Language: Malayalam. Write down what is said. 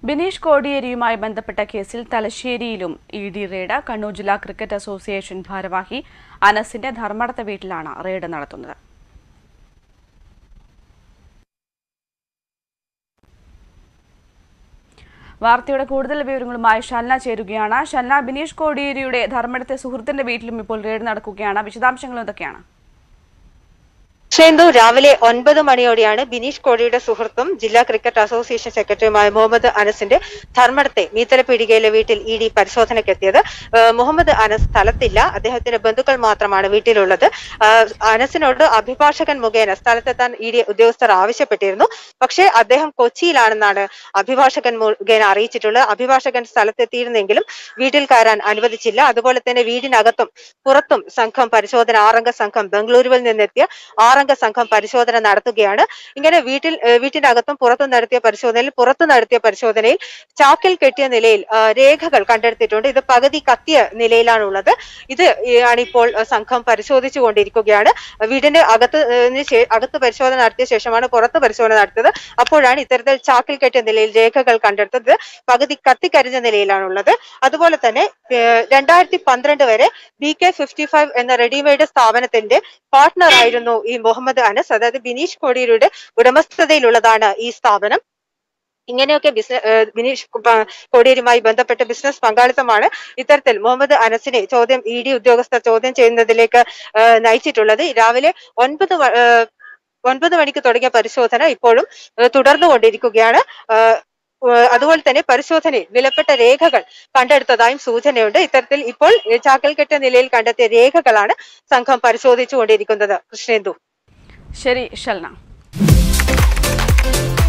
ബിനീഷ് കോടിയേരിയുമായി ബന്ധപ്പെട്ട കേസിൽ തലശ്ശേരിയിലും ഇ ഡി റെയ്ഡ് കണ്ണൂർ ജില്ലാ ക്രിക്കറ്റ് അസോസിയേഷൻ ഭാരവാഹി അനസിന്റെ ധർമ്മടത്തെ വീട്ടിലാണ് റെയ്ഡ് നടത്തുന്നത് വാർത്തയുടെ കൂടുതൽ വിവരങ്ങളുമായി ഷൽന ചേരുകയാണ് ഷൽന ബിനീഷ് കോടിയേരിയുടെ ധർമ്മടത്തെ സുഹൃത്തിന്റെ വീട്ടിലും ഇപ്പോൾ റെയ്ഡ് നടക്കുകയാണ് വിശദാംശങ്ങൾ എന്തൊക്കെയാണ് ഷേന്ദു രാവിലെ ഒൻപത് മണിയോടെയാണ് ബിനീഷ് കോടിയുടെ സുഹൃത്തും ജില്ലാ ക്രിക്കറ്റ് അസോസിയേഷൻ സെക്രട്ടറിയുമായ മുഹമ്മദ് അനസിന്റെ ധർമ്മടത്തെ മീത്തലപീടികയിലെ വീട്ടിൽ ഇ ഡി പരിശോധനയ്ക്കെത്തിയത് ഏഹ് മുഹമ്മദ് അനസ് സ്ഥലത്തില്ല അദ്ദേഹത്തിന്റെ ബന്ധുക്കൾ മാത്രമാണ് വീട്ടിലുള്ളത് ഏഹ് അനസിനോട് അഭിഭാഷകൻ മുഖേന സ്ഥലത്തെത്താൻ ഇ ഡി ഉദ്യോഗസ്ഥർ ആവശ്യപ്പെട്ടിരുന്നു പക്ഷേ അദ്ദേഹം കൊച്ചിയിലാണെന്നാണ് അഭിഭാഷകൻ മുഖേന അറിയിച്ചിട്ടുള്ളത് അഭിഭാഷകൻ സ്ഥലത്തെത്തിയിരുന്നെങ്കിലും വീട്ടിൽ കയറാൻ അനുവദിച്ചില്ല അതുപോലെ തന്നെ വീടിനകത്തും പുറത്തും സംഘം പരിശോധന ആറംഗ സംഘം ബംഗളൂരുവിൽ നിന്നെത്തിയ ആറംഗ സംഘം പരിശോധന നടത്തുകയാണ് ഇങ്ങനെ വീട്ടിൽ ഏഹ് വീട്ടിനകത്തും പുറത്തും നടത്തിയ പരിശോധനയിൽ പുറത്തു നടത്തിയ പരിശോധനയിൽ ചാക്കിൽ കെട്ടിയ നിലയിൽ ആ, രേഖകൾ കണ്ടെടുത്തിട്ടുണ്ട് ഇത് പകുതി കത്തിയ നിലയിലാണുള്ളത് ഇത് ആണ് ഇപ്പോൾ ആ, സംഘം പരിശോധിച്ചു കൊണ്ടിരിക്കുകയാണ് വീടിന്റെ അകത്ത് ഏഹ് ശേ- അകത്ത് പരിശോധന നടത്തിയ ശേഷമാണ് പുറത്ത് പരിശോധന നടത്തിയത് അപ്പോഴാണ് ഇത്തരത്തിൽ ചാക്കിൽ കെട്ടിയ നിലയിൽ രേഖകൾ കണ്ടെടുത്തത് പകുതി കത്തിക്കരിഞ്ഞ നിലയിലാണുള്ളത് അതുപോലെ തന്നെ ഏഹ് രണ്ടായിരത്തി പന്ത്രണ്ട് വരെ ബി കെ ഫിഫ്റ്റി ഫൈവ് എന്ന റെഡിമെയ്ഡ് സ്ഥാപനത്തിന്റെ പാർട്ട്ണർ ആയിരുന്നു ഈ മുഹമ്മദ് അനസ് അതായത് ബിനീഷ് കോടിയുടെ ഉടമസ്ഥതയിലുള്ളതാണ് ഈ സ്ഥാപനം ഇങ്ങനെയൊക്കെ ബിസിനസ് ബിനീഷ് പ- കോടിയേരുമായി ബന്ധപ്പെട്ട ബിസിനസ് പങ്കാളിത്തമാണ് ഇത്തരത്തിൽ മുഹമ്മദ് അനസിനെ ചോദ്യം ഇ ഡി ഉദ്യോഗസ്ഥർ ചോദ്യം ചെയ്യുന്നതിലേക്ക് ഏഹ് നയിച്ചിട്ടുള്ളത് രാവിലെ ഒൻപത് മ- ഏഹ് ഒൻപത് മണിക്ക് തുടങ്ങിയ പരിശോധന ഇപ്പോഴും ഏഹ് തുടർന്നുകൊണ്ടിരിക്കുകയാണ് ഏഹ് ഏഹ് അതുപോലെ തന്നെ പരിശോധനയിൽ വിലപ്പെട്ട രേഖകൾ കണ്ടെടുത്തതായും സൂചനയുണ്ട് ഇത്തരത്തിൽ ഇപ്പോൾ ഏഹ് ചാക്കൽ കെട്ട നിലയിൽ കണ്ടെത്തിയ രേഖകളാണ് സംഘം പരിശോധിച്ചു കൊണ്ടിരിക്കുന്നത് കൃഷ്ണേന്ദു ശരി ഷൽന